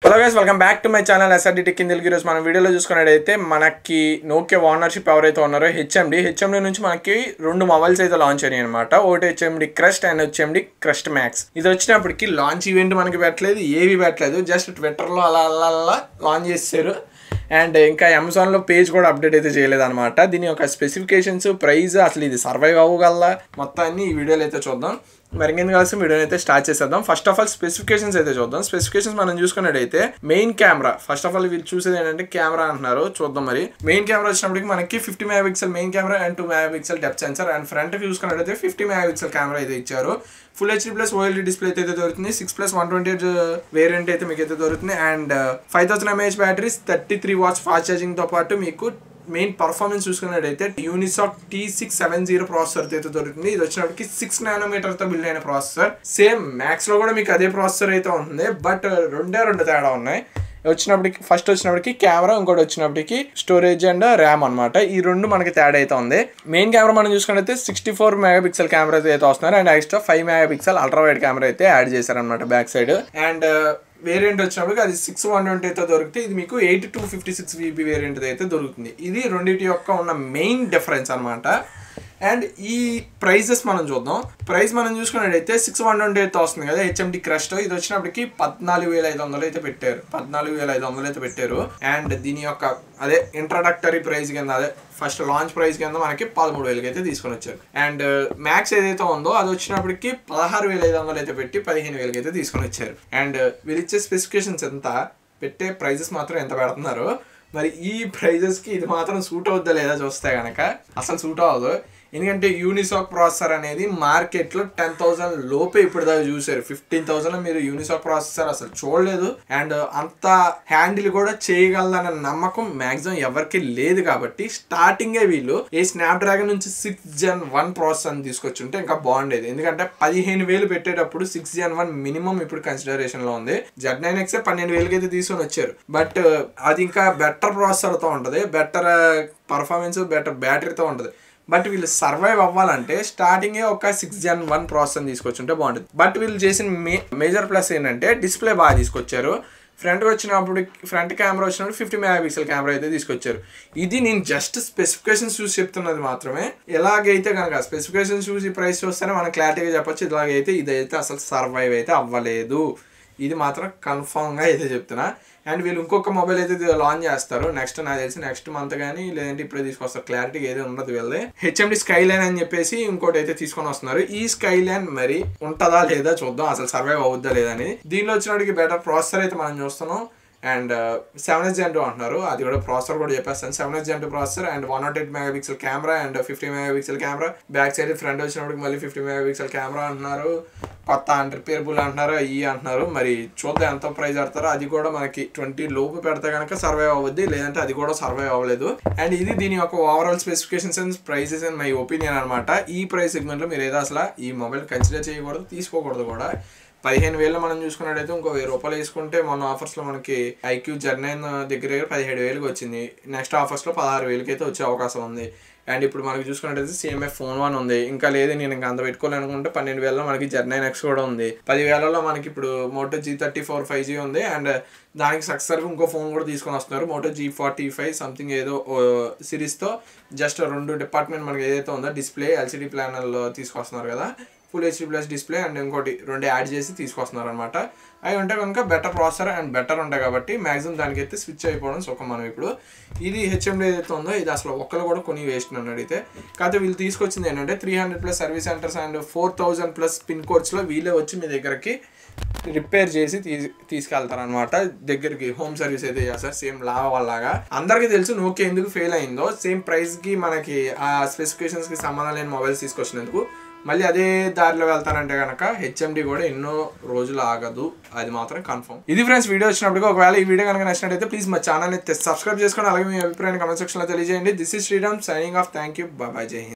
hello guys welcome back to my channel SRD tech in Telugu ఈరోజు మనం వీడియోలో చూసుకున్నట్టయితే మనకి నోకియా ఓనర్షిప్ ఎవరైతే ఉన్నారో హెచ్ఎండి హెచ్ఎండి నుంచి మనకి రెండు మొబైల్స్ అయితే లాంచ్ అయినాయి అనమాట ఒకటి HMD crest and HMD crest max ఇది వచ్చినప్పటికి లాంచ్ ఈవెంట్ మనకి పెట్టలేదు ఏవి పెట్టలేదు జస్ట్ ట్విట్టర్లో అలా అలా అలా లాంచ్ చేశారు అండ్ ఇంకా అమెజాన్లో పేజ్ కూడా అప్డేట్ అయితే చేయలేదు అనమాట దీని యొక్క స్పెసిఫికేషన్స్ ప్రైస్ అసలు ఇది సర్వైవ్ అవ్వగల మొత్తాన్ని ఈ వీడియోలో అయితే చూద్దాం మరి ఇంకెందుకు కలిసి వీడియోని అయితే స్టార్ట్ చేసేద్దాం ఫస్ట్ ఆఫ్ ఆల్ స్పెసిఫికేషన్స్ అయితే చూద్దాం స్పెసిఫికేషన్స్ మనం చూసుకున్నట్టయితే main camera first of all వీళ్ళు చూసేది ఏంటంటే కెమెరా అంటున్నారు చూద్దాం మరి మెయిన్ కెమెరా వచ్చినప్పటికి మనకి fifty megapixel main camera and two megapixel depth sensor and front చూసుకున్నట్టయితే ఫిఫ్టీ మెగా పిక్సెల్ కెమెరా అయితే ఇచ్చారు full HD plus OLED display అయితే దొరుకుతుంది six plus one twenty eight variant అయితే మీకు అయితే దొరుకుతుంది and five thousand mAh batteries thirty three watts fast charging తో పాటు మీకు మెయిన్ పర్ఫార్మెన్స్ చూసుకున్నట్టయితే Unisoc T six seven zero processor అయితే దొరుకుతుంది ఇది వచ్చినప్పటికి సిక్స్ నానోమీటర్ తో బిల్డ్ అయిన ప్రాసెసర్ సేమ్ మ్యాక్స్ లో కూడా మీకు అదే ప్రాసెసర్ అయితే ఉంటుంది బట్ రెండే రెండు తేడా ఉన్నాయి వచ్చినప్పటికి ఫస్ట్ వచ్చినప్పటికి కెమెరా ఇంకోటి వచ్చినప్పటికి స్టోరేజ్ అండ్ ర్యామ్ అనమాట ఈ రెండు మనకి తేడా అయితే ఉంది మెయిన్ కెమెరా మనం చూసుకున్నట్లయితే sixty four megapixel camera అయితే వస్తున్నారు and extra five megapixel ultra wide camera అయితే యాడ్ చేశారనమాట బ్యాక్ సైడ్ అండ్ వేరియంట్ వచ్చినప్పుడు అది సిక్స్ వన్ ట్వంటీ అయితే దొరికితే ఇది మీకు eight two fifty six GB variant అయితే దొరుకుతుంది ఇది రెండింటి యొక్క ఉన్న మెయిన్ డిఫరెన్స్ అనమాట అండ్ ఈ ప్రైజెస్ మనం చూద్దాం ప్రైస్ మనం చూసుకున్నట్టయితే సిక్స్ వన్ ట్వంటీ అయితే వస్తుంది కదా హెచ్ఎండి క్రస్ట్ ఇది వచ్చినప్పటికి పద్నాలుగు వేల ఐదు వందలు అయితే పెట్టారు పద్నాలుగు వేల ఐదు వందలు అయితే పెట్టారు అండ్ దీని యొక్క అదే ఇంట్రడక్టరీ ప్రైస్ కింద అదే ఫస్ట్ లాంచ్ ప్రైస్ కింద మనకి పదమూడు వేలకి అయితే తీసుకొని వచ్చారు అండ్ మ్యాక్స్ ఏదైతే ఉందో అది వచ్చినప్పటికి పదహారు వేల ఐదు వందలు అయితే పెట్టి పదిహేను వేలకి అయితే తీసుకొని వచ్చారు అండ్ వీళ్ళు ఇచ్చే స్పెసిఫికేషన్స్ ఎంత పెట్టే ప్రైజెస్ మాత్రం ఎంత పెడుతున్నారు మరి ఈ ప్రైజెస్కి ఇది మాత్రం సూట్ అవుద్దా లేదా చూస్తే కనుక అసలు సూట్ అవ్వదు ఎందుకంటే యూనిసాక్ ప్రాసెసర్ అనేది మార్కెట్లో టెన్ థౌసండ్ లోపే ఇప్పుడు దాకా చూసారు ఫిఫ్టీన్ థౌసండ్ మీరు యూనిసాక్ ప్రాసెసర్ అసలు చూడలేదు అండ్ అంత హ్యాండిల్ కూడా చేయగలదన్న నమ్మకం మాక్సిమం ఎవరికి లేదు కాబట్టి స్టార్టింగే వీళ్ళు ఏ స్నాప్ డ్రాగన్ నుంచి సిక్స్ జెన్ వన్ ప్రాసెసర్ అని తీసుకొచ్చుంటే ఇంకా బాగుండేది ఎందుకంటే పదిహేను వేలు పెట్టేటప్పుడు సిక్స్ జెన్ వన్ మినిమం ఇప్పుడు కన్సిడరేషన్ లో ఉంది జెడ్ నైన్ ఎక్స్ పన్నెండు వేలకి అయితే తీసుకొని వచ్చారు బట్ అది ఇంకా బెటర్ ప్రాసెసర్తో ఉంటుంది బెటర్ పర్ఫార్మెన్స్ బెటర్ బ్యాటరీతో ఉంటుంది బట్ వీళ్ళు సర్వైవ్ అవ్వాలంటే స్టార్టింగే ఒక సిక్స్ జన్ వన్ ప్రాసెసర్ తీసుకొచ్చుంటే బాగుంటుంది బట్ వీళ్ళు చేసిన మే మేజర్ ప్లస్ ఏంటంటే డిస్ప్లే బాగా తీసుకొచ్చారు ఫ్రంట్ వచ్చినప్పుడు ఫ్రంట్ కెమెరా వచ్చినప్పుడు ఫిఫ్టీ మెగా పిక్సెల్ కెమెరా అయితే తీసుకొచ్చారు ఇది నేను జస్ట్ స్పెసిఫికేషన్స్ చూసి చెప్తున్నది మాత్రమే ఎలాగైతే కనుక స్పెసిఫికేషన్స్ చూసి ప్రైస్ చూస్తేనే మనం క్లారిటీగా చెప్పొచ్చు ఇలాగైతే ఇదైతే అసలు సర్వైవ్ అయితే అవ్వలేదు ఇది మాత్రం కన్ఫామ్గా అయితే చెప్తున్నా అండ్ వీళ్ళు ఇంకొక మొబైల్ అయితే లాంచ్ చేస్తారు నెక్స్ట్ నాకు తెలిసి నెక్స్ట్ మంత్ కానీ లేదంటే ఇప్పుడే తీసుకొస్తారు క్లారిటీ ఏదో ఉండదు వీళ్ళది హెచ్ఎండి స్కై లైన్ అని చెప్పేసి ఇంకోటి అయితే తీసుకొని వస్తున్నారు ఈ స్కై లైన్ మరి ఉంటుందా లేదా చూద్దాం అసలు సర్వైవ్ అవుద్దా లేదా అని దీనిలో వచ్చినప్పటికి బెటర్ ప్రాసెసర్ అయితే మనం చూస్తున్నాం and seven S gen two అంటున్నారు అది కూడా ప్రాసెసర్ కూడా చెప్పేస్తాను seven S gen two processor and one nought eight megapixel camera and fifty megapixel camera back side front వచ్చినప్పటికి మళ్ళీ ఫిఫ్టీ మెగా పిక్సెల్ కెమెరా అంటున్నారు కొత్త రిపేరబుల్ అంటున్నారు ఈ అంటున్నారు మరి చూద్దాం ఎంత ప్రైస్ పెడతారో అది కూడా మనకి ట్వంటీ లోపు పెడితే కనుక సర్వైవ్ అవ్వద్ది లేదంటే అది కూడా సర్వైవ్ అవ్వలేదు అండ్ ఇది దీని యొక్క overall specifications and prices and my opinion అనమాట ఈ ప్రైస్ సెగ్మెంట్లో మీరు ఏదో అసలు ఈ మొబైల్ కన్సిడర్ చేయకూడదు తీసుకోకూడదు కూడా పదిహేను వేలు మనం చూసుకున్నట్టయితే ఇంకో వెయ్యి రూపాయలు వేసుకుంటే మన ఆఫర్స్లో మనకి ఐక్యూ జర్నైన్ దగ్గర దగ్గర పదిహేడు వేలకు వచ్చింది నెక్స్ట్ ఆఫర్స్లో పదహారు వేలకి అయితే వచ్చే అవకాశం ఉంది అండ్ ఇప్పుడు మనకి చూసుకున్నట్టయితే సిఎంఎఫ్ ఫోన్ వన్ ఉంది ఇంకా లేదు నేను ఇంకా అంత పెట్టుకోవాలనుకుంటే పన్నెండు వేలలో మనకి జర్నైన్ ఎక్స్ కూడా ఉంది పదివేలలో మనకి ఇప్పుడు Moto G thirty four five G ఉంది అండ్ దానికి సక్సెస్ ఇంకో ఫోన్ కూడా తీసుకొని వస్తున్నారు Moto G forty five something ఏదో సిరీస్తో జస్ట్ రెండు డిపార్ట్మెంట్ మనకి ఏదైతే ఉందో డిస్ప్లే ఎల్సిడి ప్లానర్లో తీసుకొస్తున్నారు కదా full HD plus display and ఇంకోటి రెండు యాడ్ చేసి తీసుకొస్తున్నారు అనమాట అవి ఉంటే కనుక బెటర్ ప్రాసెసర్ అండ్ బెటర్ ఉంటాయి కాబట్టి మ్యాక్సిమం దానికి అయితే స్విచ్ అయిపోవడం సుఖం మనం ఇప్పుడు ఇది హెచ్ఎండి ఏదైతే ఉందో ఇది అసలు ఒక్కరు కూడా కొని వేస్ట్ నన్ను అడిగితే కాకపోతే వీళ్ళు తీసుకొచ్చింది ఏంటంటే three hundred plus service centres and four thousand plus pin కోడ్స్లో వీళ్ళే వచ్చి మీ దగ్గరికి రిపేర్ చేసి తీ తీసుకెళ్తారనమాట దగ్గరికి హోమ్ సర్వీస్ అయితే చేస్తారు సేమ్ లావా వాళ్ళలాగా అందరికీ తెలుసు నోకియా ఎందుకు ఫెయిల్ అయిందో సేమ్ ప్రైస్కి మనకి ఆ స్పెసిఫికేషన్స్కి సంబంధం లేని మొబైల్స్ తీసుకొచ్చినందుకు మళ్ళీ అదే దారిలో వెళ్తానంటే కనుక హెచ్ఎండి కూడా ఎన్నో రోజులు ఆగదు అది మాత్రం కన్ఫర్మ్ ఇది ఫ్రెండ్స్ వీడియో వచ్చినప్పుడు ఒకవేళ ఈ వీడియో కనుక నచ్చినట్టయితే ప్లీజ్ మా ఛానల్ని సబ్స్క్రైబ్ చేసుకొని అలాగే మీ అభిప్రాయాన్ని కమెంట్ సెక్షన్లో తెలియజేయండి this is Sriram signing off thank you bye Jai Hind